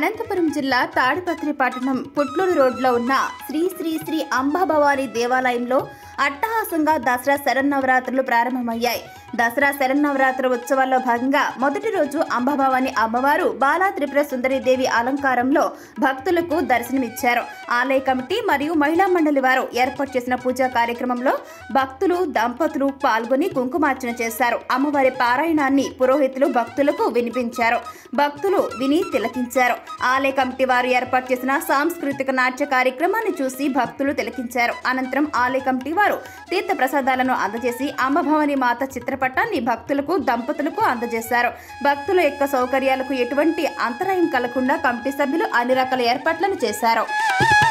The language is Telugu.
అనంతపురం జిల్లా తాడిపత్రి పట్టణం పుట్లూరు రోడ్లో ఉన్న శ్రీ శ్రీ శ్రీ అంబాభవాని దేవాలయంలో అట్టహాసంగా దసరా శరన్నవరాత్రులు ప్రారంభమయ్యాయి దసరా శరన్నవరాత్రి ఉత్సవాల్లో భాగంగా మొదటి రోజు అంబాభవాని అమ్మవారు బాలా త్రిపుర సుందరి దేవి అలంకారంలో భక్తులకు దర్శనమిచ్చారు ఆలయ కమిటీ మరియు మహిళా మండలి వారు ఏర్పాటు చేసిన పూజా కార్యక్రమంలో భక్తులు దంపతులు పాల్గొని కుంకుమార్చన చేశారు అమ్మవారి పారాయణాన్ని పురోహితులు భక్తులకు వినిపించారు భక్తులు విని తిలకించారు ఆలయ కమిటీ వారు ఏర్పాటు చేసిన సాంస్కృతిక నాట్య కార్యక్రమాన్ని చూసి భక్తులు తిలకించారు అనంతరం ఆలయ కమిటీ వారు తీర్థ ప్రసాదాలను అందజేసి అమ్మభవాని మాత చిత్రపటాన్ని భక్తులకు దంపతులకు అందజేశారు భక్తుల యొక్క సౌకర్యాలకు ఎటువంటి అంతరాయం కలగకుండా కమిటీ సభ్యులు అన్ని రకాల ఏర్పాట్లను చేశారు